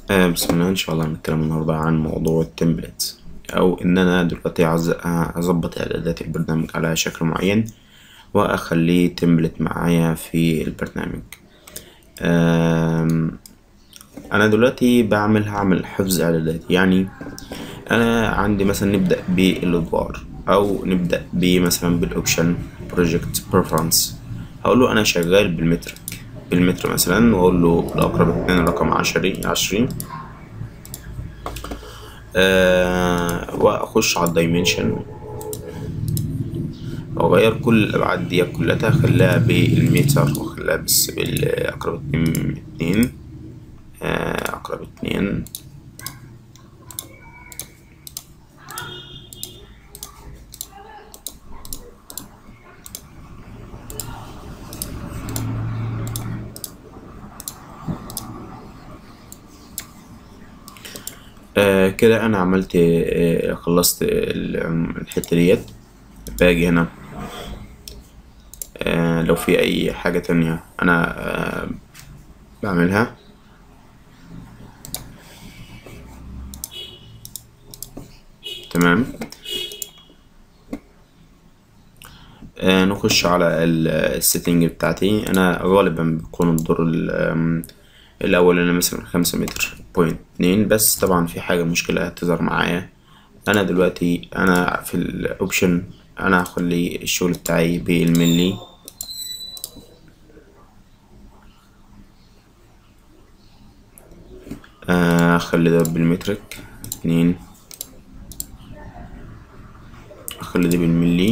آه بسم الله ان شاء الله هنتكلم النهارده عن موضوع التمبلت او ان انا دلوقتي عايز اظبط اعدادات البرنامج على شكل معين واخليه تمبلت معايا في البرنامج آم، انا دلوقتي بعمل هعمل حفظ اعدادات يعني انا عندي مثلا نبدا بالادوار او نبدا بمثلا بالاوبشن بروجكت بريفرنس هقول له انا شغال بالمترك بالمتر مثلا واقول له الاقرب اتنين رقم عشرين عشرين آه واخش على الدايمنشن واغير كل الابعاد دي كلها اخليها بالمتر واخليها بس بالاقرب اتنين اتنين آه اقرب اتنين آه كده انا عملت آه خلصت ال- الحتة ديت باجي هنا آه لو في اي حاجة تانية انا آه بعملها تمام آه نخش على السيتنج بتاعتي انا غالبا بيكون الدور ال- آم، الاول انا مثلا خمسة متر بوينت اتنين بس طبعا في حاجة مشكلة هتظهر معايا انا دلوقتي انا في الاوبشن انا هخلي الشغل بتاعي بالملي آه، اخلي ده بالمترك اتنين اخلي ده بالملي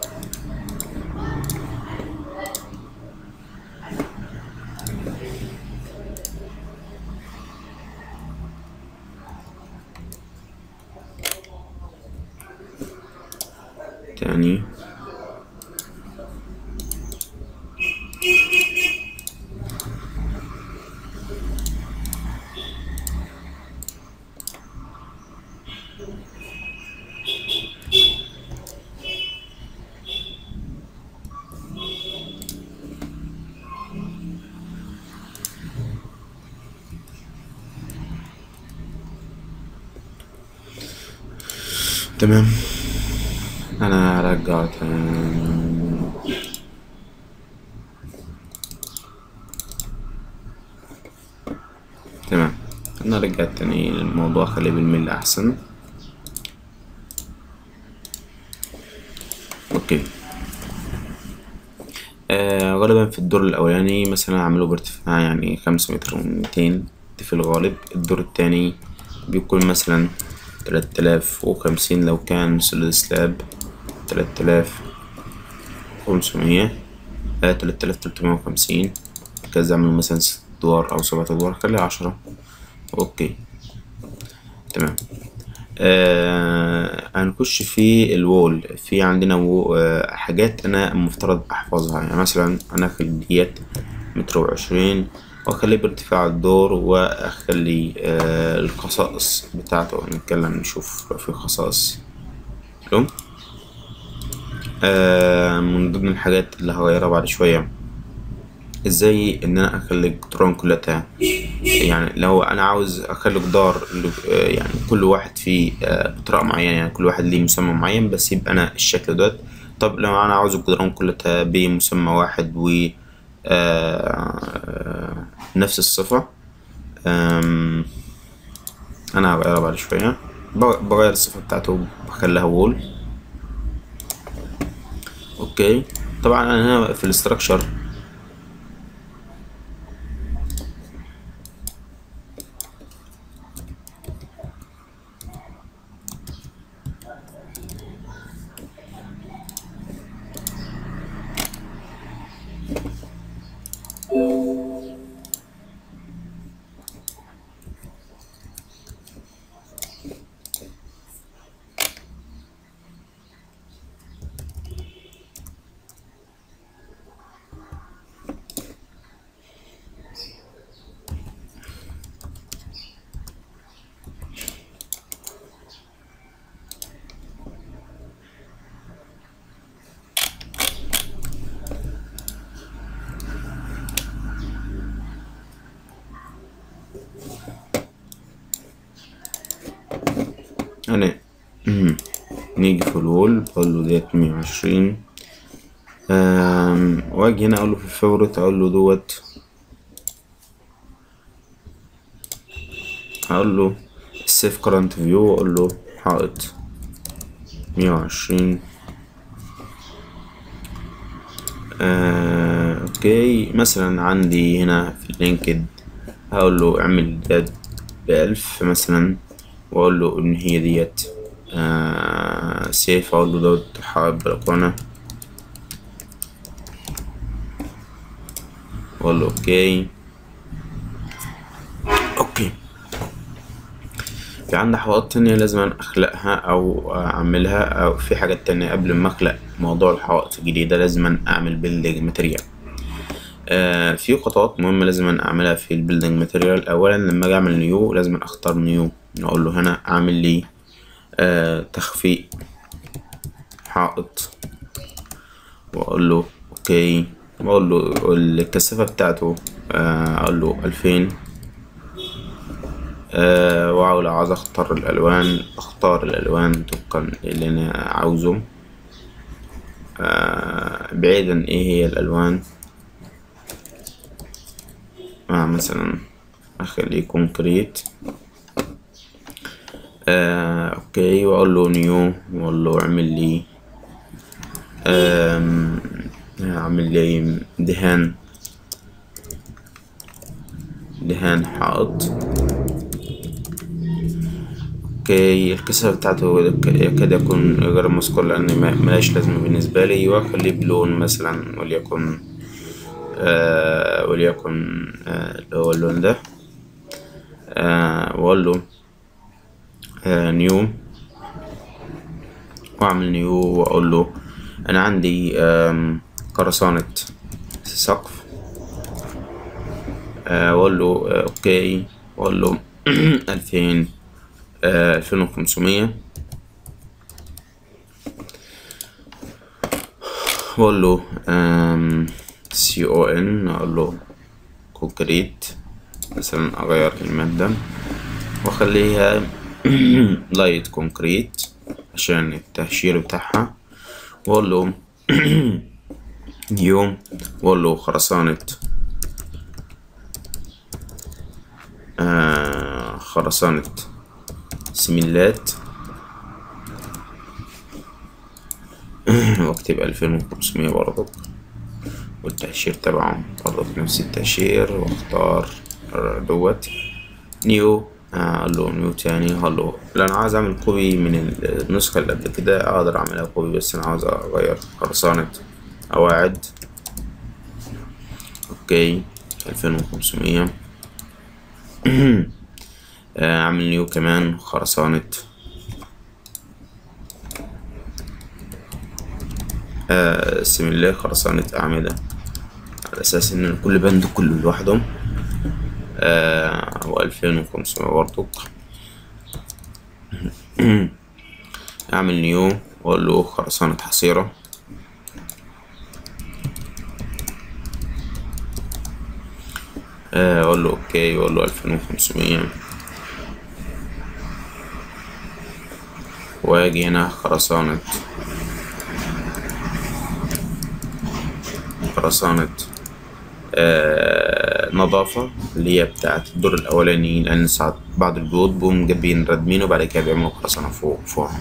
تاني تمام انا رجعت تمام انا رجعت تاني الموضوع خليه بالملي احسن اوكي آه غالبا في الدور الاولاني مثلا اعمله بارتفاع يعني خمسة متر وميتين في الغالب الدور التاني بيكون مثلا تلات آلاف وخمسين لو كان سوليد سلاب تلات آلاف خمسمية آه تلات آلاف تلتمية وخمسين كذا اعمل مثلا ست ادوار او سبعة ادوار خليها عشرة اوكي تمام آه هنخش في الوول في عندنا وو- آه حاجات انا مفترض احفظها يعني مثلا انا اخلي ديت متر وعشرين واخليه بارتفاع الدور واخلي آه الخصائص بتاعته نتكلم نشوف لو في خصائص حلو آه من ضمن الحاجات اللي هغيرها بعد شوية ازاي ان انا اخلي الجدران كلها يعني لو انا عاوز اخلي جدار ل- آه، يعني كل واحد فيه آه، بطريقة معينة يعني كل واحد ليه مسمى معين بس يبقى انا الشكل دوت طب لو انا عاوز الجدران كلها بمسمى واحد و آه، نفس الصفة آم، انا هغيرها بعد شوية ب- بغير الصفة بتاعته بخليها وول اوكي طبعا انا هنا في الاستراكشر أنا نيجي في الوول بقول له ديت مية وعشرين واجي هنا اقول له في الفيفوريت اقول له دوت اقول له السيف كرنت فيو واقول له حائط مية وعشرين اوكي مثلا عندي هنا في اللينكد هقول له اعمل ديت بألف مثلا واقول له ان هي ديت آه سيف اقول له دوت حائط بلكونة واقول له اوكي اوكي في عندي حوائط تانية لازم اخلقها او اعملها او في حاجات تانية قبل ما اخلق موضوع الحوائط الجديدة لازم اعمل بيلدينج ماتريال آه في خطوات مهمة لازم اعملها في البيلدينج ماتريال اولا لما اجي اعمل نيو لازم اختار نيو اقول له هنا اعمل لي آه تخفيق حائط واقول له اوكي واقول له الكثافة بتاعته آه اقول له الفين أه واحاول عاوز اختار الالوان اختار الالوان طبقا اللي انا عاوزه أه بعيدا ايه هي الالوان آه مثلا اخليه كونكريت آه اوكي واقول له نيو واقول له اعمل لي اعمل لي دهان دهان حائط اوكي الكثافة بتاعته يكاد يكون غير مذكور لأن ملهاش لازمة بالنسبة لي وأخليه بلون مثلا وليكن آه وليكن آه اللي هو اللون ده آه وأقول له آه نيو وأعمل نيو وأقول له أنا عندي خرسانة سقف وأقول له أوكي وأقول له ألفين ألفين وخمسمية واقول له سي او ان اقول له كونكريت مثلا اغير المادة واخليها لايت كونكريت عشان التهشير بتاعها واقول له نيو واقول له خرسانة آه خرسانة سميلات واكتب ألفين وخمسمية برضك والتهشير تبعهم برضك نفس التهشير واختار دوت نيو اقول له نيو تاني هقول له لو انا عاوز اعمل كوبي من النسخة اللي قبل كده اقدر اعملها كوبي بس انا عاوز اغير خرسانة قواعد اوكي ألفين وخمسمية اعمل نيو كمان خرسانة آه سميلاه خرسانة أعمدة على أساس إن كل بند كله لوحده آه وألفين وخمسمية برضك أعمل نيو وأقول له خرسانة حصيرة آه أقول له أوكي وأقول له ألفين وخمسمية واجي هنا خرسانة خرسانة آه نظافة اللي هي بتاعت الدور الأولاني لأن ساعات بعض البيوت بوم جايبين ردمين وبعد كده بيعملوا خرسانة فوق فوقهم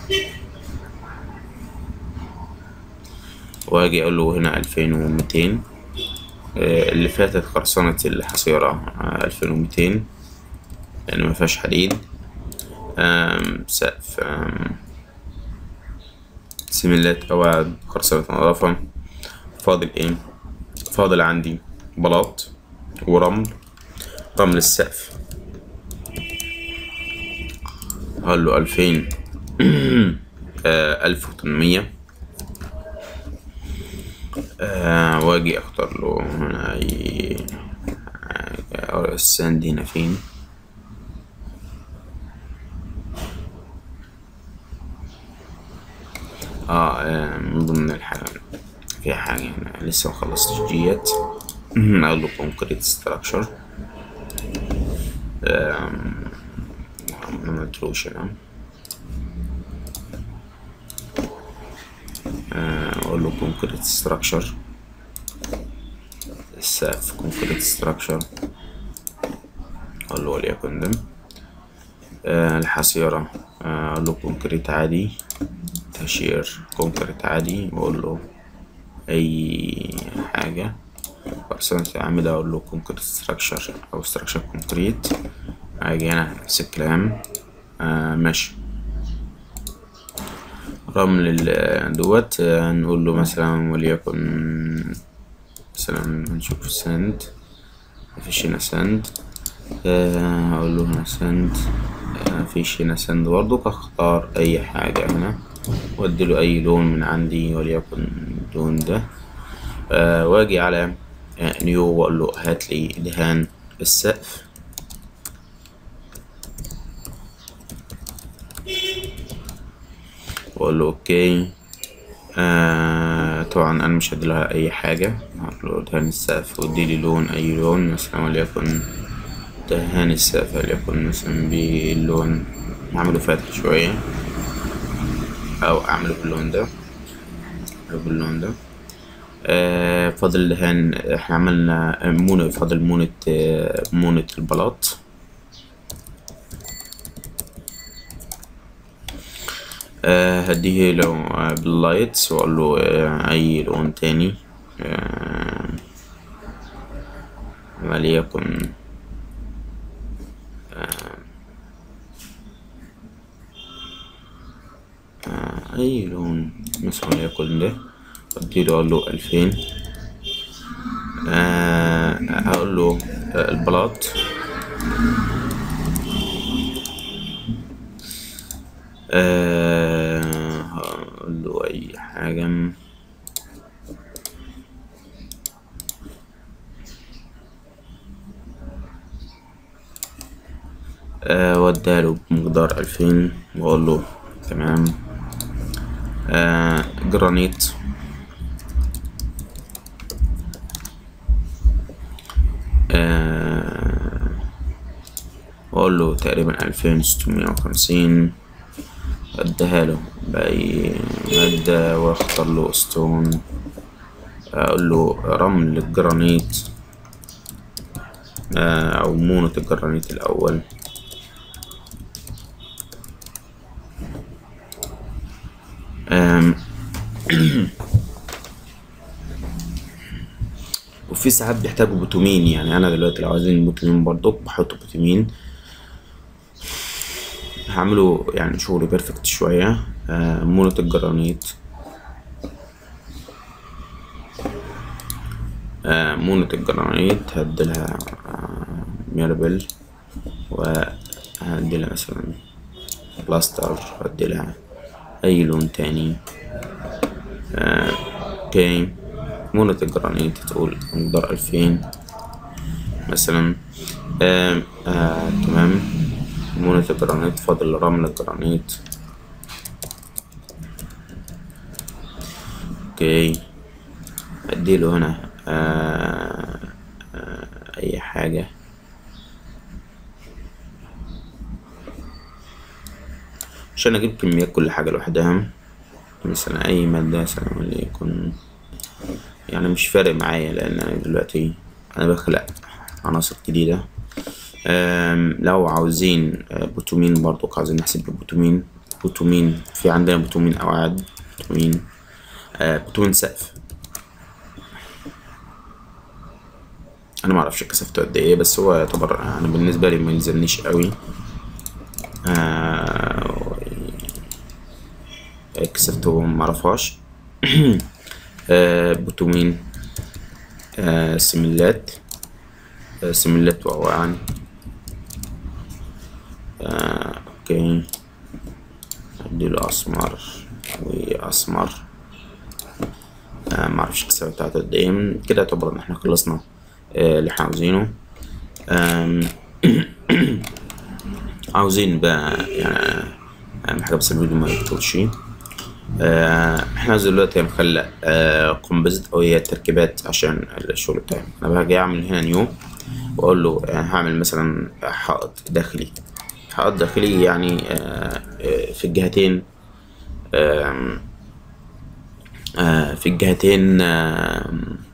واجي أقول له هنا ألفين وميتين آه اللي فاتت خرسانة الحصيرة ألفين وميتين لأن مفيهاش حديد سقف سميلات قواعد خرسانة نظافة فاضل ايه فاضل عندي بلاط ورمل رمل السقف هقول له ألفين ألف وتمنمية واجي اختار له هنا الساند هنا فين اه من ضمن الحاجة في حاجة هنا لسه مخلصتش ديت اقول له كونكريت ستراكشر ما متروش هنا آه، اقول له كونكريت ستراكشر السقف كونكريت ستراكشر اقول له وليكن ده آه، الحصيرة آه، اقول له كونكريت عادي تهشير كونكريت عادي واقول له اي حاجة بقسمة الأعمدة اقول له كونكريت ستراكشر او ستراكشر كونكريت اجي هنا نفس الكلام آه ماشي رمل ال- دوت آه، نقول له مثلا وليكن مثلا نشوف سند مفيش هنا سند آه، اقول له هنا سند آه، مفيش هنا سند برضو اختار اي حاجة هنا وادي له اي لون من عندي وليكن اللون ده آه، واجي على آه، نيو واقول له هات لي دهان السقف واقول له اوكي آه طبعا انا مش هديلها اي حاجة هقول له دهان السقف واديلي لون اي لون مثلا وليكن دهان السقف وليكن مثلا باللون اعمله فاتح شوية او اعمله باللون ده أو باللون ده آه فاضل دهان احنا عملنا مونة فاضل مونة آه مونة البلاط آه هديه له آه باللايتس واقول له آه اي لون تاني آه وليكن آه اي لون مثلا وليكن ده اديله اقول له الفين آه هقول له آه البلاط آه هقول له اي حاجة آه وداله بمقدار ألفين وأقول له تمام آه جرانيت آه وأقول له تقريبا ألفين ستمية وخمسين أديها له بأي مادة وأختار له ستون أقول له رمل الجرانيت آه أو مونة الجرانيت الأول آم، وفي ساعات بيحتاجوا بوتومين يعني انا دلوقتي لو عايزين بوتومين برضو بحط بوتومين هعمله يعني شغل بيرفكت شوية آه مونة الجرانيت آه مونة الجرانيت هديلها آه ميربل وهديلها مثلا بلاستر هديلها أي لون تاني آه، اوكي مونة الجرانيت تقول مقدار ألفين مثلا آه آه تمام مونة الجرانيت فاضل رمل الجرانيت اوكي اديله هنا آه آه اي حاجة عشان اجيب كميات كل حاجة لوحدها مثلا اي مادة مثلا وليكن يعني مش فارق معايا لان انا دلوقتي انا بخلق عناصر جديدة أم، لو عاوزين آه، بوتومين برضو عاوزين نحسب البوتومين بوتومين في عندنا بوتومين قواعد بوتومين آه، بوتومين سقف انا ما اعرفش كثافته قد ايه بس هو يعتبر انا بالنسبه لي ما يلزمنيش قوي آه، كثافته ما اعرفهاش آه، بوتومين آه، سملات آه، سملات وأوعان آه، اوكي اديله اسمر واسمر آه، معرفش الكثافة بتاعته قد ايه من كده يعتبر ان احنا خلصنا آه، اللي احنا عاوزينه آم، عاوزين بقى يعني اهم حاجة بس الفيديو ما يطولش آه، احنا عايزين دلوقتي هنخلق آه كومبوزيت او هي تركيبات عشان الشغل بتاعي انا باجي اعمل هنا نيو واقول له آه، هعمل مثلا حائط داخلي حائط داخلي يعني آه آه، في الجهتين آم، آه في الجهتين آه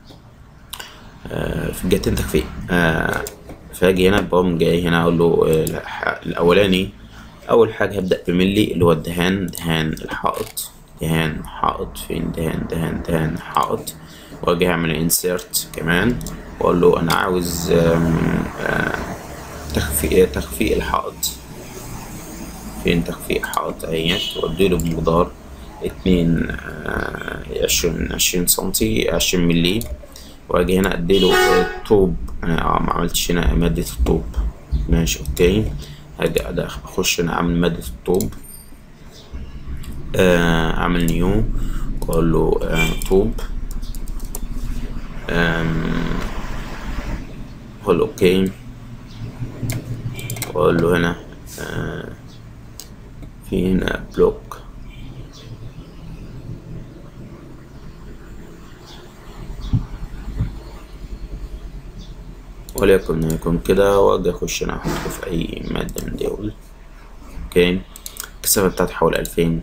آه في الجهتين تخفيق آه فاجي هنا بقوم جاي هنا اقول له آه، الح- الاولاني اول حاجه هبدا بملي اللي هو الدهان دهان الحائط دهان حائط فين دهان دهان دهان حائط واجي اعمل انسيرت كمان واقول له انا عاوز آم، آه، تخفيق تخفيق الحائط فين تخفيق حائط اهيت واديله بمقدار اتنين آه، عشرين عشرين سنتي عشرين ملي واجي هنا اديله آه، طوب انا اه ما عملتش هنا مادة الطوب ماشي اوكي هاجي أد- اخش هنا اعمل مادة الطوب آه، اعمل نيو واقول له آه، طوب آم، اقول له اوكي واقول له هنا آه، في هنا بلوك وليكن يكون كده واجي اخش انا احطه في اي مادة من دول اوكي الكثافة بتاعتي حوالي الفين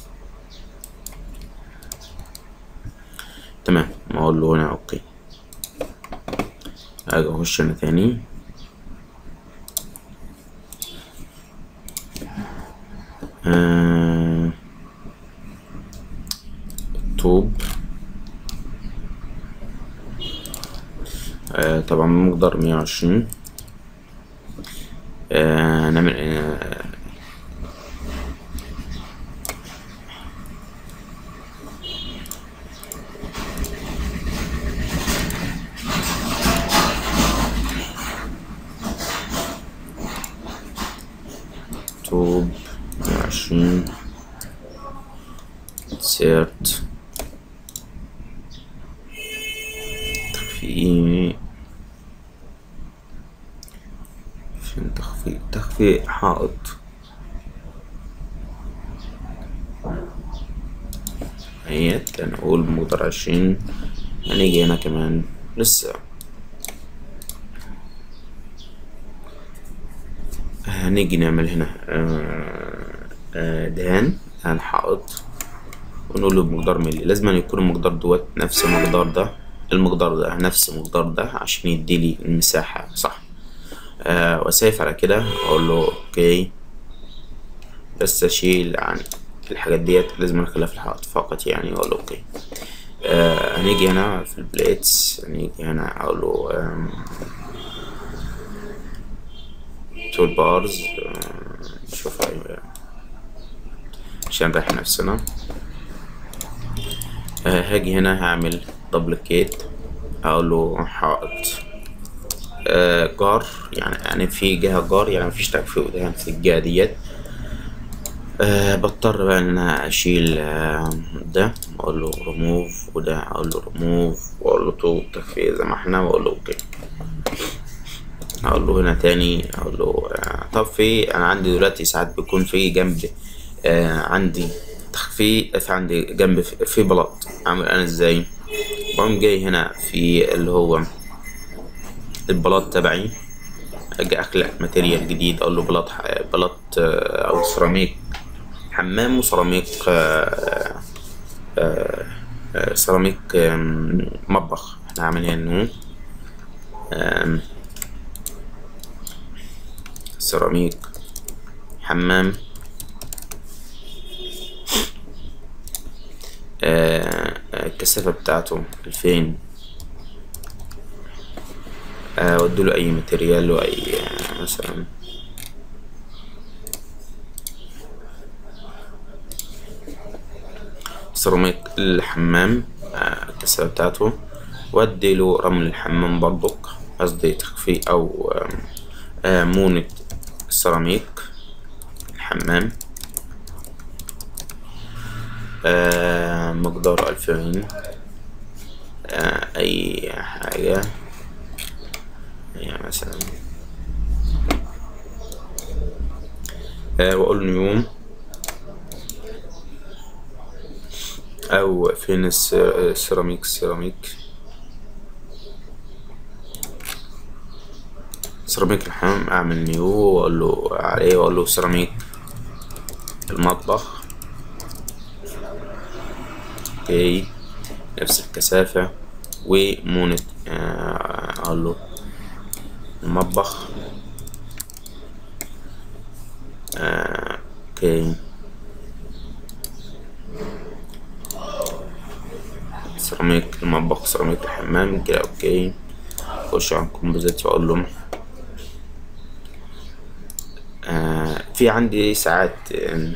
تمام ما اقول له هنا اوكي اجي اخش هنا تاني آه... طوب آه طبعا مقدار مية وعشرين آه نعمل آه طوب مية وعشرين سيرت تخفيق فين تخفيق تخفيق حائط اهيت هنقول بمقدار عشرين هنيجي هنا كمان لسه هنيجي نعمل هنا آه، آه، دهان دهان حائط ونقول له بمقدار ملي لازم أن يكون المقدار دوت نفس المقدار ده المقدار ده نفس المقدار ده عشان يديلي المساحة صح آه وسايف على كده اقول له اوكي بس اشيل عن الحاجات ديت لازم اخليها في الحائط فقط يعني اقول له اوكي آه هنيجي هنا في البليتس هنيجي هنا اقول له تول بارز نشوف ايوه عشان نريح نفسنا آه هاجي هنا هعمل دبليكيت اقول له حائط آه جار يعني يعني في جهة جار يعني مفيش تكفي ودهان في الجهة ديت آه بضطر بقى ان انا اشيل آه ده واقول له ريموف وده اقول له ريموف واقول له طوب تكفي زي ما احنا واقول له اوكي اقول له هنا تاني اقول له آه طب في انا عندي دلوقتي ساعات بيكون في جنب آه عندي تخفي في عندي جنب في, في بلاط اعمل انا ازاي بقوم جاي هنا في اللي هو البلاط تبعي اجي اخلق ماتيريال جديد اقول له بلاط بلاط آه، او سيراميك حمام وسيراميك آه، آه، آه، سيراميك آم، مطبخ احنا عاملين انه آم، سيراميك حمام آه، آه، الكثافة بتاعته ألفين ودوله أي ماتريال وأي آه، مثلا سيراميك الحمام آه، الكثافة بتاعته واديله رمل الحمام برضك قصدي تخفي أو آم، آه، مونة السيراميك الحمام آه، مقداره ألفين آه، أي حاجة يعني مثلا آه، وأقول له يوم أو فين الس- السيراميك السيراميك سيراميك الحمام أعمل نيو وأقول له عليه وأقول له سيراميك المطبخ اوكي نفس الكثافة ومونة آه، اقول له المطبخ آه، اوكي سيراميك المطبخ سيراميك الحمام كده اوكي خش على الكومبوزيت واقول له آه في عندي ساعات آم،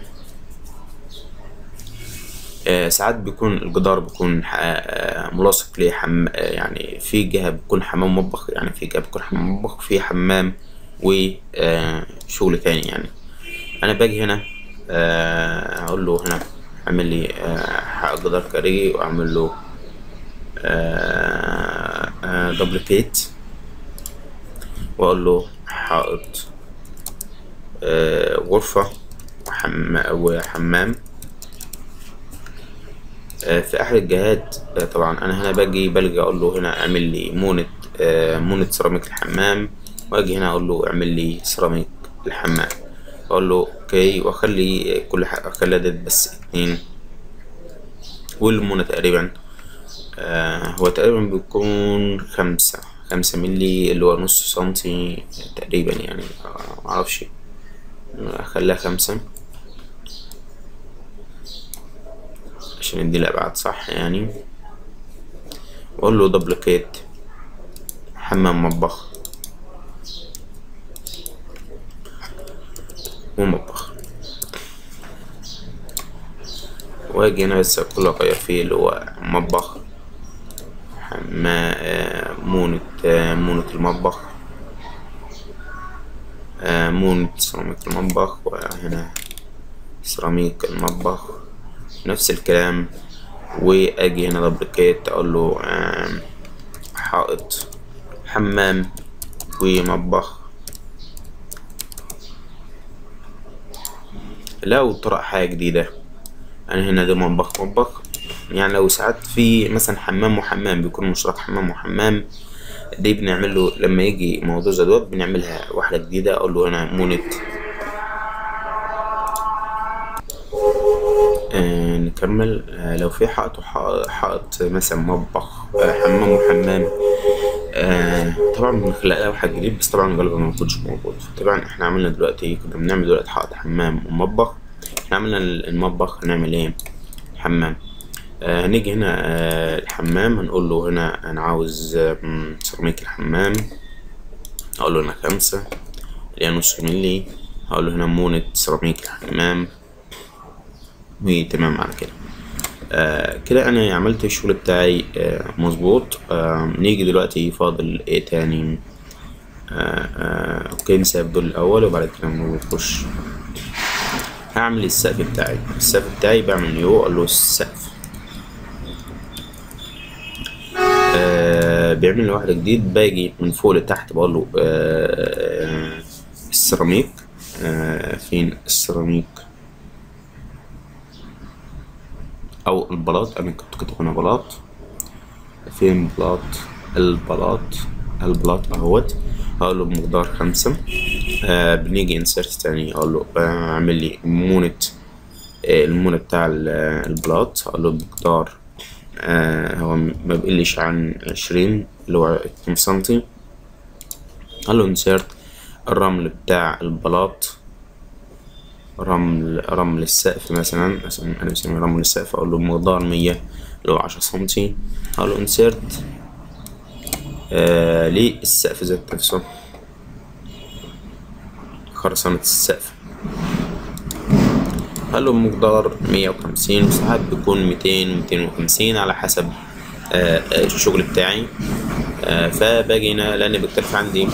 آه ساعات بيكون الجدار بيكون ح- آه ملاصق ليه حم آه يعني في جهة بيكون حمام مطبخ يعني في جهة بيكون حمام مطبخ في حمام وشغل تاني يعني انا باجي هنا آه، اقول له هنا اعمل لي آه، حق جدار خارجي واعمل له دوبليكيت واقول له حائط آه، غرفة وحم- وحمام آه، في احد الجهات آه، طبعا انا هنا باجي بلجأ اقول له هنا اعمل لي مونة آه، مونة سيراميك الحمام واجي هنا اقول له اعمل لي سيراميك الحمام اقول له اوكي واخلي كل حاجة اخلي عدد بس اتنين والمونة تقريبا آه هو تقريبا بيكون خمسة خمسة ملي اللي هو نص سنتي تقريبا يعني آه، معرفش اخليها خمسة عشان ادي الابعاد صح يعني واقول له دبليكيت حمام مطبخ ومطبخ واجي هنا بس كله اغير فيه اللي هو مطبخ حما آه، مونة آه، مونة المطبخ آه، مونة سيراميك المطبخ وهنا سيراميك المطبخ نفس الكلام واجي هنا دبليكيت اقول له آم، حائط حمام ومطبخ لو طرق حاجة جديدة أنا هنا ده مطبخ مطبخ يعني لو ساعات في مثلا حمام وحمام بيكون مشترك حمام وحمام دي بنعمل له لما يجي موضوع زي دوت بنعملها واحدة جديدة أقول له هنا مونة آه نكمل آه لو في حائط وحائط حائط مثلا مطبخ آه حمام وحمام آه طبعا بنخلق لها واحد جديد بس طبعا غالبا ما بيكونش موجود طبعا احنا عملنا دلوقتي كنا بنعمل دلوقتي حائط حمام ومطبخ احنا عملنا المطبخ هنعمل ايه حمام آه هنيجي هنا آه الحمام هنقول له هنا انا عاوز آه م، سيراميك الحمام اقول له هنا خمسة اللي هي نص ملي هقول له هنا مونة سيراميك الحمام وتمام على كده آه كده انا عملت الشغل بتاعي آه مظبوط آه نيجي دلوقتي فاضل ايه تاني آه آه اوكي نسيب دول الاول وبعد كده نخش هعمل السقف بتاعي السقف بتاعي بعمل نيو اقول له السقف آه بيعمل لي واحد جديد باجي من فوق لتحت بقول له آه السيراميك آه فين السيراميك او البلاط انا كنت كاتب هنا بلاط فين بلاط البلاط البلاط اهوت هقول له بمقدار خمسة آه بنيجي انسرت تاني اقول له آه اعمل لي مونة آه المونة بتاع ال- آه، البلاط هقول له بمقدار آه هو ما بيقلش عن عشرين اللي هو اتنين سنتي هقول له انسرت الرمل بتاع البلاط رمل رمل السقف مثلا مثلا انا بسمي رمل السقف اقول له بمقدار مية اللي هو عشرة سنتي اقول له انسرت آه للسقف ذات نفسه خرسانة السقف قال له بمقدار مية وخمسين وساعات بيكون ميتين وميتين وخمسين على حسب آه آه، الشغل بتاعي آه فباجي هنا لأن بيختلف عندي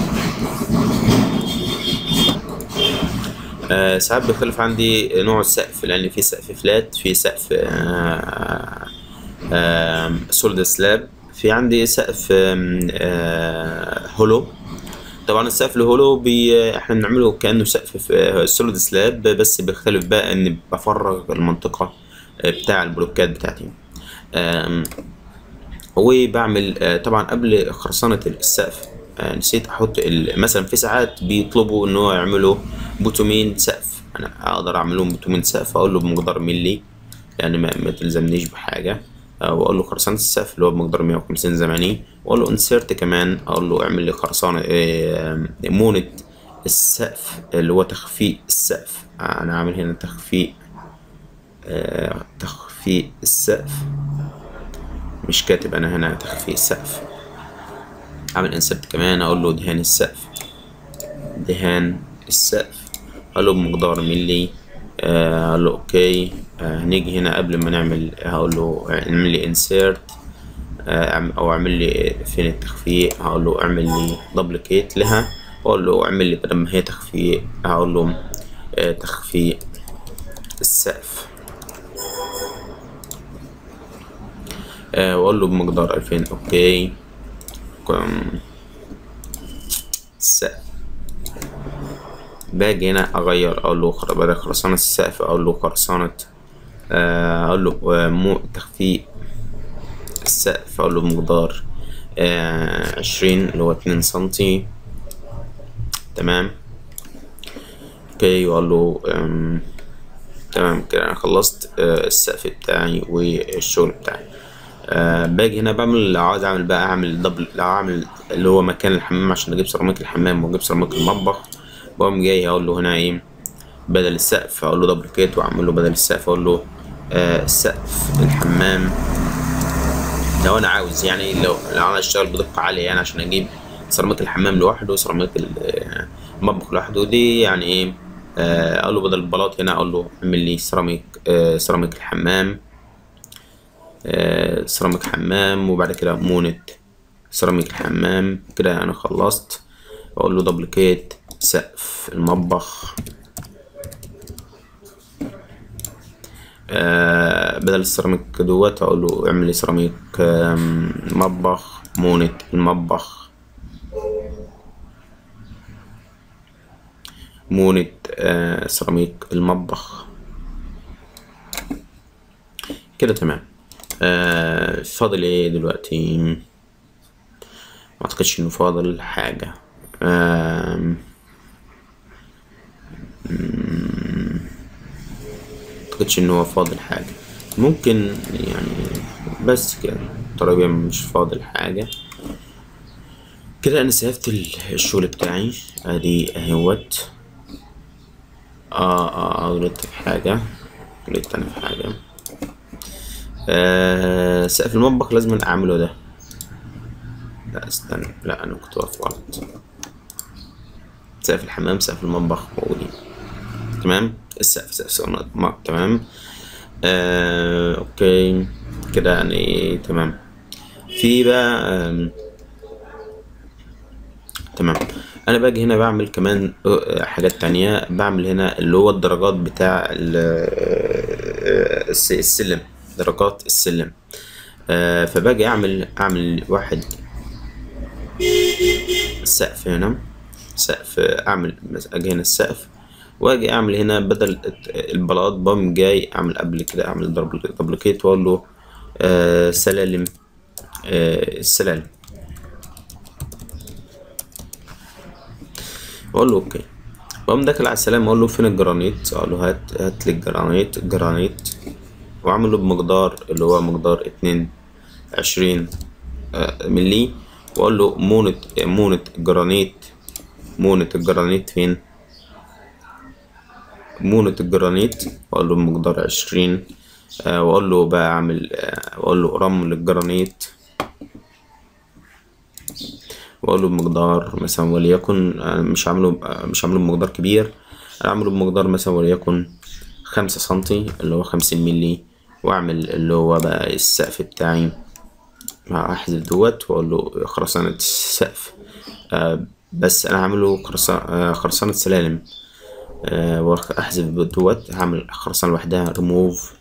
آه ساعات بيختلف عندي نوع السقف لأن في سقف فلات في سقف آه آه سوليد سلاب في عندي سقف آم، آه هولو طبعا السقف الهولو بي احنا بنعمله كأنه سقف في سوليد سلاب بس بيختلف بقى ان بفرغ المنطقة بتاع البلوكات بتاعتي آم، وبعمل آه، طبعا قبل خرسانة السقف آه، نسيت احط ال- مثلا في ساعات بيطلبوا ان هو يعملوا بوتومين سقف انا اقدر اعملهم بوتومين سقف اقول له بمقدار ملي لان ما, ما تلزمنيش بحاجة آه، واقول له خرسانة السقف اللي هو بمقدار 150 زمني واقول له انسيرت كمان اقول له اعمل لي خرسانة آه، مونة السقف اللي هو تخفيق السقف آه، انا عامل هنا تخفيق آه، تخفيق السقف مش كاتب انا هنا تخفيق السقف اعمل انسرت كمان اقول له دهان السقف دهان السقف اقول له بمقدار ملي آه، اقول له اوكي آه، هنيجي هنا قبل ما نعمل هقول له اعمل لي انسيرت او اعمل لي فين التخفيق هقول له اعمل لي دبليكيت لها واقول له اعمل لي بدل ما هي تخفيق هقول له آه، تخفيق السقف آه، واقول له بمقدار ألفين اوكي كم السقف باجي هنا اغير اقول له خر- بدل خرسانة السقف اقول له خرسانة آه، اقول له آه، مو تخفيق السقف اقول له بمقدار آه، عشرين اللي هو اتنين سنتي تمام اوكي واقول له أم، تمام كده انا خلصت آه، السقف بتاعي والشغل بتاعي آه، باجي هنا بعمل لو عاوز اعمل بقى اعمل دبل لو اعمل اللي هو مكان الحمام عشان اجيب سيراميك الحمام واجيب سيراميك المطبخ بقوم جاي اقول له هنا ايه بدل السقف اقول له دبليكيت واعمل له بدل السقف اقول له آه سقف الحمام لو انا عاوز يعني لو لو انا اشتغل بدقة عالية يعني عشان اجيب سيراميك الحمام لوحده وسيراميك ال- المطبخ لوحده دي يعني ايه آه، اقول له بدل البلاط هنا اقول له اعمل لي سيراميك آه، سيراميك الحمام آه، سيراميك حمام وبعد كده مونة سيراميك الحمام كده انا خلصت اقول له دبليكيت سقف المطبخ آه، بدل السيراميك دوت اقول له اعمل لي سيراميك آم، مطبخ مونة المطبخ مونة آه، سيراميك المطبخ كده تمام آه، فاضل ايه دلوقتي ما اعتقدش انه فاضل حاجة آم، مم، اعتقدش ان هو فاضل حاجة ممكن يعني بس كده تقريبا مش فاضل حاجة كده انا سيفت ال- الشغل بتاعي ادي اهوت اه اه اه غلطت في حاجة غلطت انا في حاجة آه سقف المطبخ لازم اعمله ده لا استنى لا انا كنت واقف غلط سقف الحمام سقف المطبخ موجودين تمام السقف سقف سقف المطبخ تمام آه اوكي كده يعني تمام في بقى آم، تمام انا باجي هنا بعمل كمان آه، حاجات تانية بعمل هنا اللي هو الدرجات بتاع ال- آه، الس- السلم درجات السلم آه، فباجي اعمل اعمل واحد سقف هنا سقف اعمل بس اجي هنا السقف واجي اعمل هنا بدل البلاط بقوم جاي اعمل قبل كده اعمل دبليكيت واقول له آه سلالم آه السلالم واقول له اوكي بقوم داخل على السلام اقول له فين الجرانيت اقول له هات هات لي الجرانيت الجرانيت واعمله بمقدار اللي هو مقدار اتنين عشرين آه، ملي واقول له مونة مونة الجرانيت مونة الجرانيت فين مونة الجرانيت واقول له بمقدار عشرين آه، واقول له بقى اعمل آه، واقول له رمل الجرانيت واقول له بمقدار مثلا وليكن أنا مش عامله مش عامله بمقدار كبير انا عامله بمقدار مثلا وليكن خمسة سنتي اللي هو خمسين ملي واعمل اللي هو بقى السقف بتاعي احذف دوت واقول له خرسانة السقف آه بس انا عامله خرسانة آه خرسانة سلالم آه واحذف دوت هعمل خرسانة لوحدها ريموف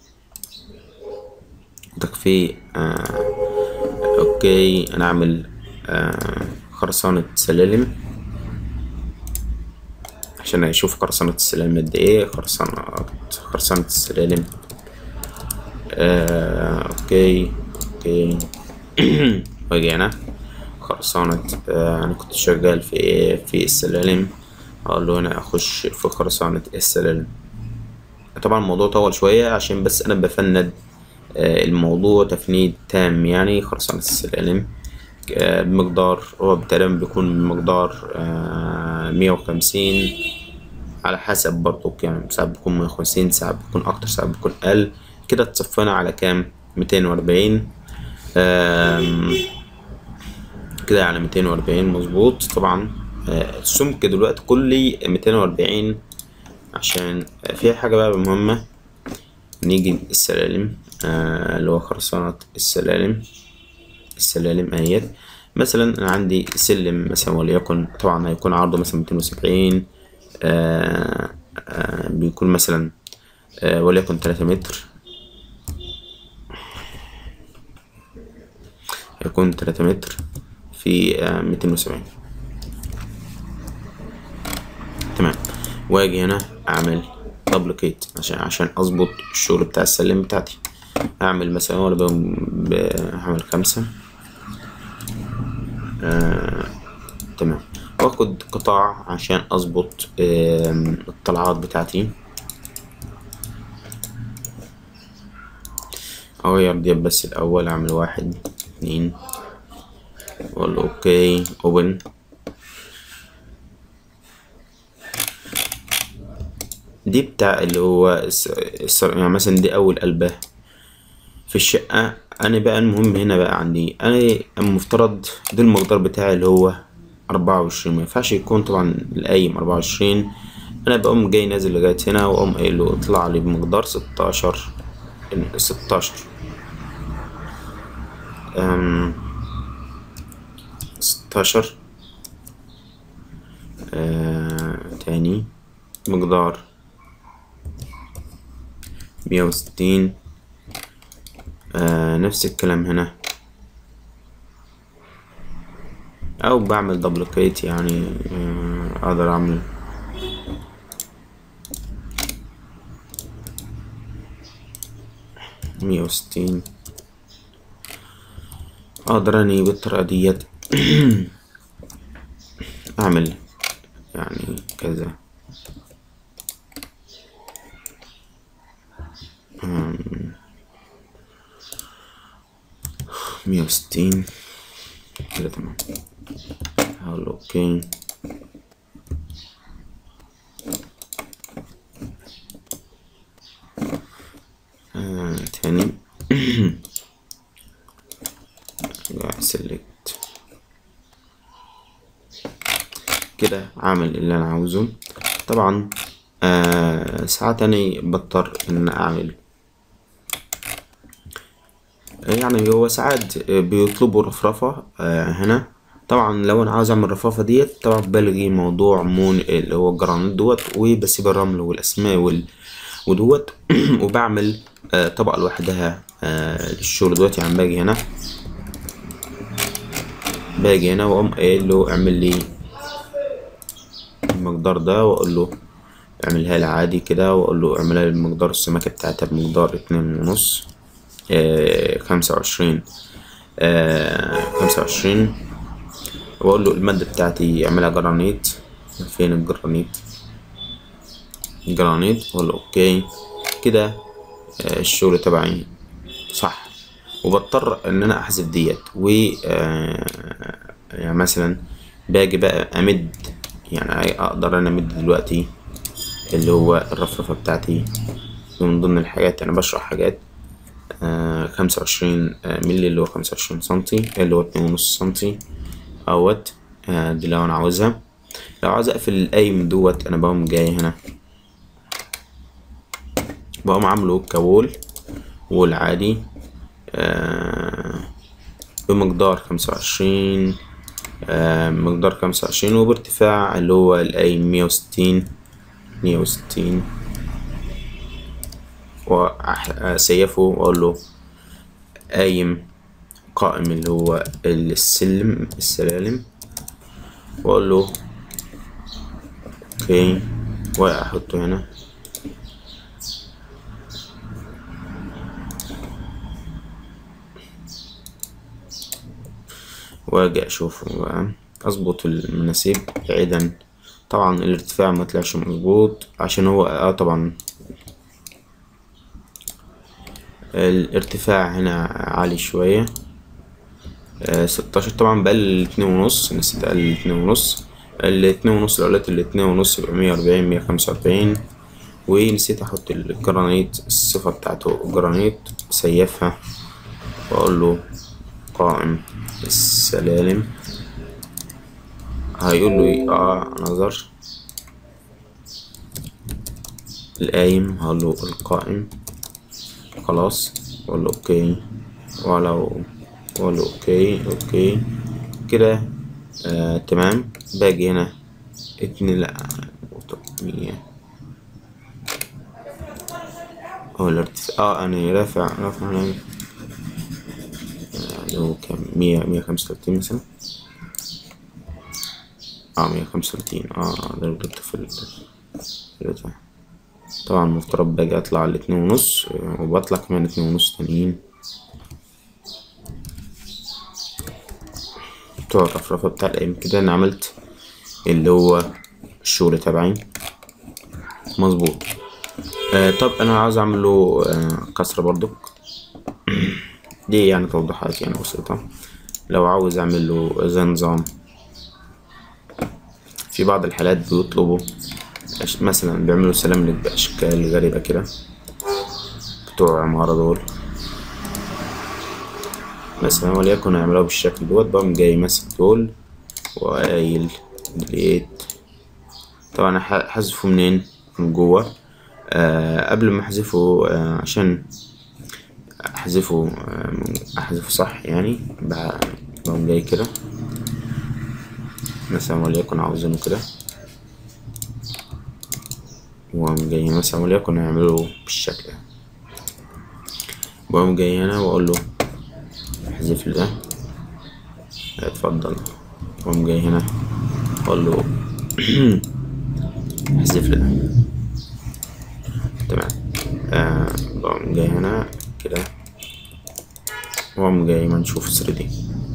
تكفي آه اوكي انا اعمل آه خرسانة سلالم عشان اشوف خرسانة السلالم قد ايه خرسانة خرسانة السلالم آه اوكي اوكي واجي هنا خرسانة آه انا كنت شغال في ايه في السلالم اقول له هنا اخش في خرسانة السلالم طبعا الموضوع طول شوية عشان بس انا بفند آه، الموضوع تفنيد تام يعني خرسانة السلالم آه، بمقدار هو تقريبا بيكون بمقدار مية وخمسين على حسب برضك يعني ساعات بيكون مية وخمسين ساعات بيكون أكتر ساعات بيكون أقل كده اتصفينا على كام ميتين وأربعين كده على ميتين وأربعين مظبوط طبعا آه، السمك دلوقتي كلي ميتين وأربعين عشان في حاجة بقى مهمة نيجي السلالم آه، اللي هو خرسانة السلالم السلالم اهيت مثلا انا عندي سلم مثلا وليكن طبعا هيكون عرضه مثلا ميتين وسبعين بيكون مثلا آه، وليكن تلاتة متر هيكون تلاتة متر في ميتين وسبعين تمام واجي هنا اعمل دبليكيت عشان عشان اظبط الشغل بتاع السلم بتاعتي اعمل مثلا ولا هعمل خمسة آه، تمام واخد قطاع عشان اظبط آم، الطلعات بتاعتي اغير دي بس الاول اعمل واحد اتنين واقول له اوكي اوبن دي بتاع اللي هو الس- الس- يعني مثلا دي اول قلبه في الشقة أنا بقى المهم هنا بقى عندي أنا المفترض ده المقدار بتاعي اللي هو أربعة وعشرين مينفعش يكون طبعا القايم أربعة وعشرين أنا بقوم جاي نازل لغاية هنا وأقوم قايل له اطلع لي بمقدار ستاشر ستاشر أم، ستاشر آه، تاني مقدار مية وستين آه نفس الكلام هنا او بعمل دبليكيت يعني آه اقدر اعمل مية وستين اقدر اني بالطريقة ديت اعمل يعني كذا مية وستين كده تمام هقول اوكي آه تاني سلكت كده عامل اللي انا عاوزه طبعا آه ساعات انا بضطر ان اعمل يعني هو ساعات بيطلبوا رفرفة آه، هنا طبعا لو انا عاوز اعمل رفرفة ديت طبعا بلغي موضوع مون اللي هو الجرانيت دوت وبسيب الرمل والاسماء وال ودوت وبعمل آه، طبقة لوحدها آه، للشغل دوت يعني باجي هنا باجي هنا واقوم قايل له اعمل لي المقدار ده واقول له اعملها لي عادي كده واقول له اعملها لي بمقدار السمكة بتاعتها بمقدار اتنين ونص خمسة وعشرين خمسة وعشرين وأقول له المادة بتاعتي اعملها جرانيت فين الجرانيت جرانيت وأقول له أوكي كده آه، الشغل تبعي صح وبضطر إن أنا أحذف ديت و آه، يعني مثلا باجي بقى أمد يعني أقدر أنا أمد دلوقتي اللي هو الرفرفة بتاعتي من ضمن الحاجات أنا بشرح حاجات خمسة وعشرين ملي اللي هو خمسة وعشرين سنتي اللي هو اتنين ونص سنتي اهوت آه، دي لو انا عاوزها لو عاوز اقفل القايم دوت انا بقوم جاي هنا بقوم عامله كوول وول عادي آه، بمقدار خمسة وعشرين مقدار خمسة وعشرين وبارتفاع اللي هو القايم مية وستين مية وستين وأسيفه وأقول له قايم قائم اللي هو السلم السلالم وأقول له أوكي وأحطه هنا وأجي أشوفه بقى أظبط المناسيب بعيدا طبعا الارتفاع ما طلعش مظبوط عشان هو اه طبعا الارتفاع هنا عالي شوية آه، ستاشر طبعا بقلل اتنين ونص نسيت اقلل اتنين ونص الاتنين ونص لو قلت الاتنين ونص يبقى مية وأربعين مية خمسة وأربعين ونسيت احط الجرانيت الصفة بتاعته جرانيت سيفها واقول له قائم السلالم هيقول له ايه اه نظر القايم هقول له القائم خلاص اقول له اوكي ولو اقول له اوكي اوكي كده آه تمام باجي هنا اتنين لا مية هو الارتفاع اه انا رافع رافع هنا اللي هو كام مية مية خمسة وتلاتين مثلا اه مية خمسة وتلاتين اه ده الارتفاع الارتفاع طبعا المفترض باجي اطلع الاتنين ونص آه، وبطلع كمان اتنين ونص تانيين بتوع الرفرفة بتاع الأيام كده أنا عملت اللي هو الشغل تبعي مظبوط آه طب أنا عاوز أعمل له آه كسرة برضو دي يعني توضيحات يعني بسيطة لو عاوز أعمل له زي نظام في بعض الحالات بيطلبوا أش- مثلا بيعملوا سلاملك بأشكال غريبة كده بتوع عمارة دول مثلا وليكن هيعملوها بالشكل دوت بقوم جاي ماسك دول وقايل ديليت طبعا أنا ح- حذفه منين من جوه آه قبل ما احذفه آه عشان احذفه آه احذفه صح يعني بع- بقوم جاي كده مثلا وليكن عاوزينه كده وقوم جاي مثلا وليكن هيعمله بالشكل ده بقوم جاي هنا واقول له احذف لي ده اتفضل قوم جاي هنا اقول له احذف لي ده تمام آه بقوم جاي هنا كده واقوم جاي ما نشوف 3 دي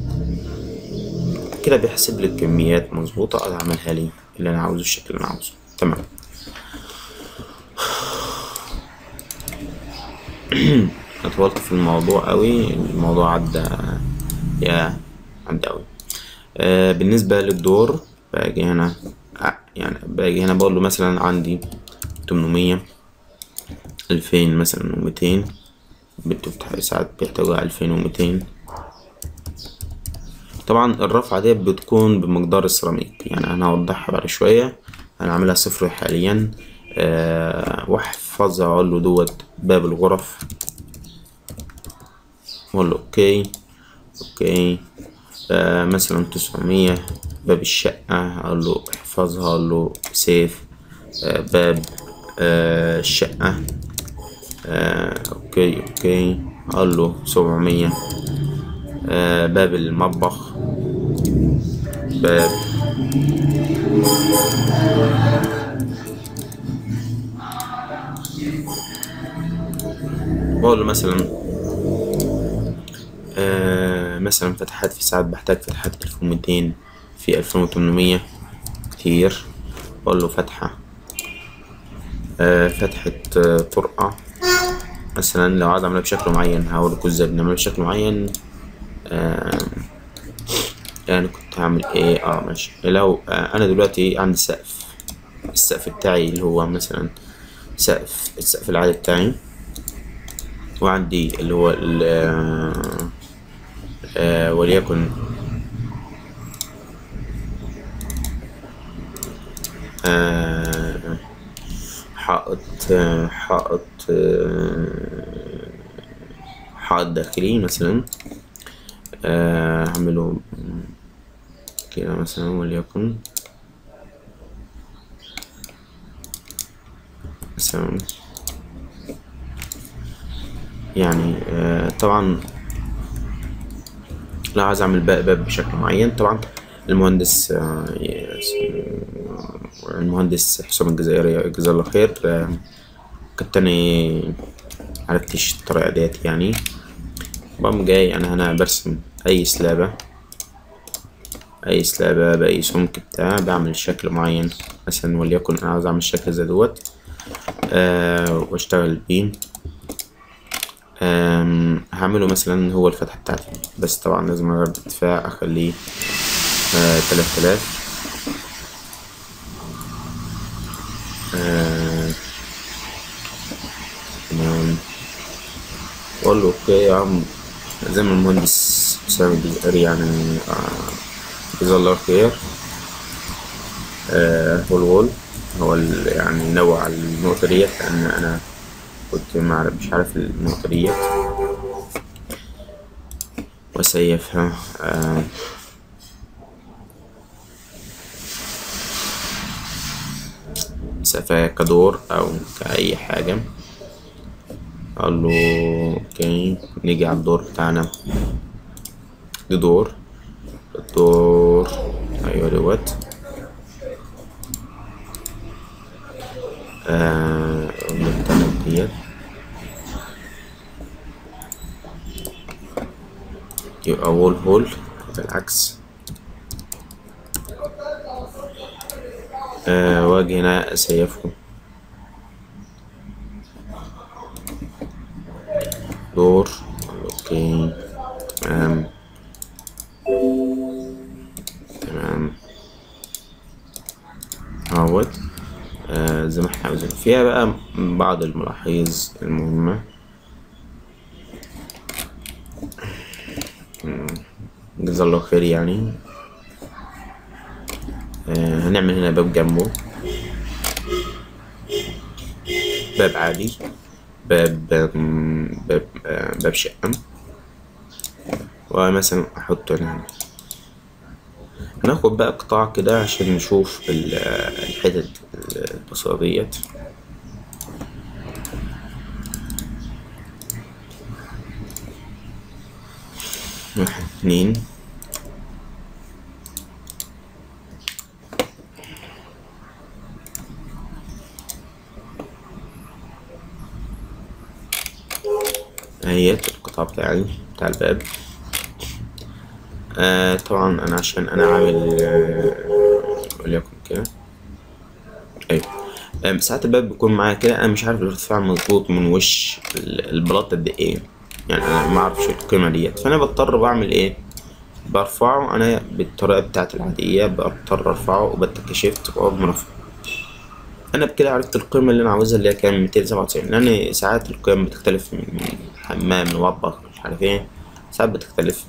كده بيحسب لي الكميات مظبوطة اقدر اعملها لي اللي انا عاوزه الشكل اللي انا عاوزه تمام اطولت في الموضوع قوي الموضوع عدى يا عدى قوي آه بالنسبة للدور باجي هنا آه، يعني باجي هنا بقول له مثلا عندي تمنمية ألفين مثلا وميتين بتفتح ساعات بيحتاجوا ألفين وميتين طبعا الرفعة دي بتكون بمقدار السيراميك يعني أنا هوضحها بعد شوية أنا عاملها صفر حاليا أه واحفظها أقول له دوت باب الغرف أقول له أوكي أوكي آه مثلا تسعمية باب الشقة أقول له احفظها أقول له سيف آه باب آه الشقة آه أوكي أوكي أقول له سبعمية آه باب المطبخ باب بقول له مثلا آه مثلا فتحات في ساعات بحتاج فتحات ألف وميتين في ألفين وتمنمية كتير بقول له فتحة آه فتحة آه طرقة مثلا لو عايز أعملها بشكل معين هوريكوا ازاي بنعملها بشكل معين آه يعني كنت هعمل ايه اه ماشي لو آه انا دلوقتي عندي سقف السقف بتاعي اللي هو مثلا سقف السقف العادي بتاعي وعندي اللي هو ال آه، آه، وليكن آه، حائط آه، حائط آه، حائط داخلي مثلا آه، هعمله كده مثلا وليكن مثلا يعني آه، طبعا لو عايز اعمل باب باب بشكل معين طبعا المهندس آه، يس- المهندس حسام الجزائري جزاه الله خير آه، كنت انا معرفتش الطريقة ديت يعني بقوم جاي انا هنا برسم اي سلابة اي سلابة باي سمك بتاع بعمل شكل معين مثلا وليكن انا عاوز اعمل شكل زي دوت آه واشتغل بيه أم، هعمله مثلا هو الفتحة بتاعتي بس طبعا لازم اغير الارتفاع اخليه تلات آلاف تمام اقول له اوكي يا عم زي ما المهندس أسامة الجزائري يعني آه، جزاه الله خير آه، هو الغول هو ال- يعني نوع النقطة ديت لأن أنا كنت مع- مش عارف النقطة ديت وأسيفها آه، سفاها كدور أو كأي حاجة أقول له أوكي نيجي على الدور بتاعنا دي دور الدور أيوة دوت آه قلنا ديت يبقى وول هول بالعكس آه واجي هنا أسيفه دور اوكي تمام تمام اهوت آه زي ما احنا عاوزين فيها بقى بعض الملاحظ المهمة مم، جزا الله خير يعني آه هنعمل هنا باب جنبه باب عادي باب باب آه، باب شقة ومثلا أحطه هنا هناخد بقى قطاع كده عشان نشوف ال- آه، الحتت البسيطة ديت واحد اتنين اهيت القطاع بتاعي بتاع الباب آه طبعا انا عشان انا عامل آه وليكن كده ايوه آه ساعات الباب بيكون معايا كده انا مش عارف الارتفاع مظبوط من وش ال- البلاط قد ايه يعني انا ما اعرفش القيمه ديت فانا بضطر بعمل ايه برفعه انا بالطريقه بتاعتي العاديه بضطر ارفعه وبتك شيفت واقوم رافعه انا بكده عرفت القيمه اللي انا عاوزها اللي هي كام 297 لان ساعات القيم بتختلف من من حمام من مطبخ مش عارف ايه ساعات بتختلف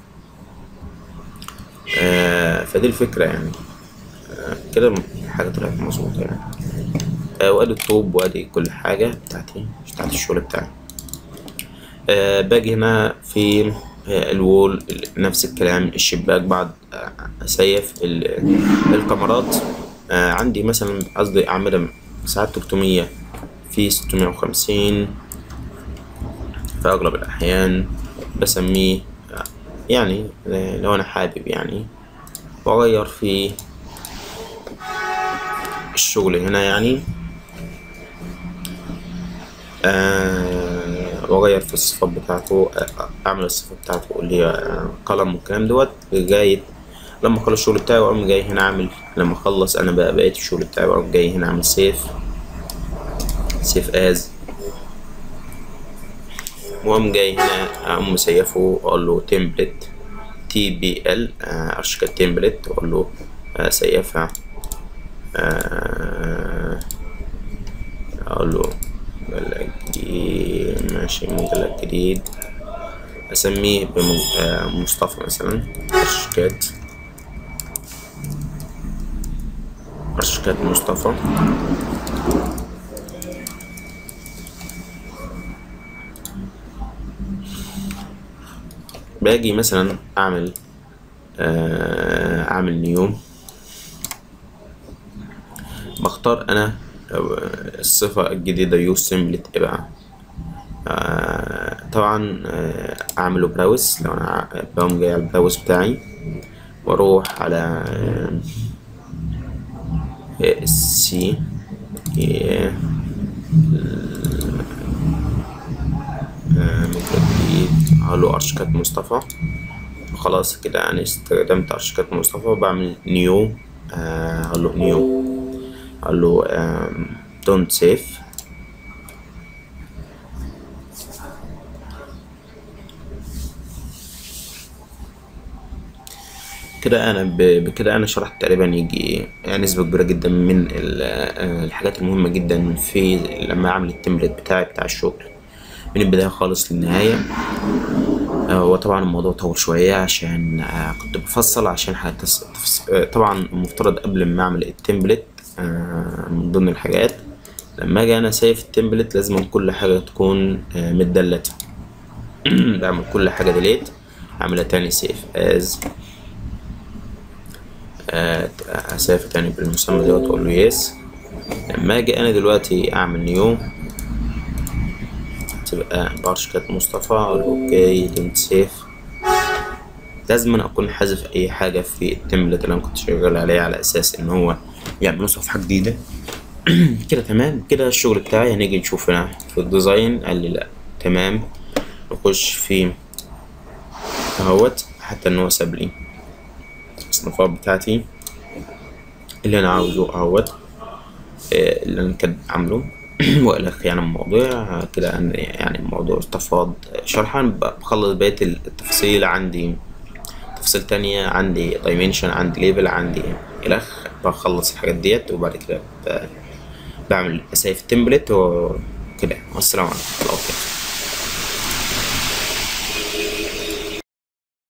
آه فدي الفكره يعني آه كده الحاجه طلعت مظبوطه يعني آه وادي الطوب وادي كل حاجه بتاعتي بتاعت الشغل بتاعي آه باجي هنا في آه، الوول ال- نفس الكلام الشباك بعد آه، اسيف ال- الكاميرات آه، عندي مثلا قصدي اعملها ساعات 300 في 650 في اغلب الاحيان بسميه آه، يعني آه، لو انا حابب يعني واغير في الشغل هنا يعني آه، واغير في الصفات بتاعته آه، اعمل الصفات بتاعته اللي هي آه، قلم والكلام دوت لغاية لما اخلص الشغل بتاعي واقوم جاي هنا اعمل لما اخلص انا بقى بقيت الشغل بتاعي واقوم جاي هنا اعمل سيف سيف از واقوم جاي هنا اقوم مسيفه واقول له تمبلت تي بي ال ارشكل تمبلت واقول له آه، سيفها آه، اقول له مجلد جديد ماشي مجلد جديد اسميه بم- آه، مصطفى مثلا ارشكات ارشكات مصطفى باجي مثلا اعمل آه، اعمل نيو بختار انا آه، الصفة الجديدة يوز سيمبلت ايه بقى آه، طبعا آه، اعمله براوس لو انا ع- بقوم جاي على البراوس بتاعي واروح على السي ممكن جديد هلو ارشكات مصطفى خلاص كده انا استخدمت ارشكات مصطفى وبعمل نيو هقول له نيو هقول له دونت سيف كده انا ب- بكده انا شرحت تقريبا يجي يعني نسبة كبيرة جدا من ال- آه، الحاجات المهمة جدا في لما اعمل التمبلت بتاعي بتاع الشغل من البداية خالص للنهاية آه، وطبعا الموضوع طول شوية عشان آه، كنت بفصل عشان هتس... تفس... آه، طبعا المفترض قبل ما اعمل التمبلت آه، من ضمن الحاجات لما اجي انا سايف التمبلت لازم كل حاجة تكون آه، متدلتة بعمل كل حاجة ديليت اعملها تاني سيف از اسافر تاني بالمسمى دوت واقول له يس لما اجي انا دلوقتي اعمل نيو تبقى بارشكات مصطفى اقول اوكي دونت سيف لازم أنا اكون حذف اي حاجه في التمبلت اللي انا كنت شغال عليه على اساس ان هو يعمل صفحه جديده كده تمام كده الشغل بتاعي هنيجي نشوف هنا في الديزاين قال لي لا تمام نخش في اهوت حتى ان هو ساب لي الصنفات بتاعتي اللي انا عاوزه اهوت آه، اللي انا كنت عامله والخ يعني الموضوع كده أنا- يعني الموضوع استفاض شرحا بخلص بقية التفاصيل عندي تفاصيل تانية عندي دايمنشن عندي ليبل عندي الخ بخلص الحاجات ديت وبعد كده ب- بعمل اسايف تمبلت وكده والسلام عليكم الله خير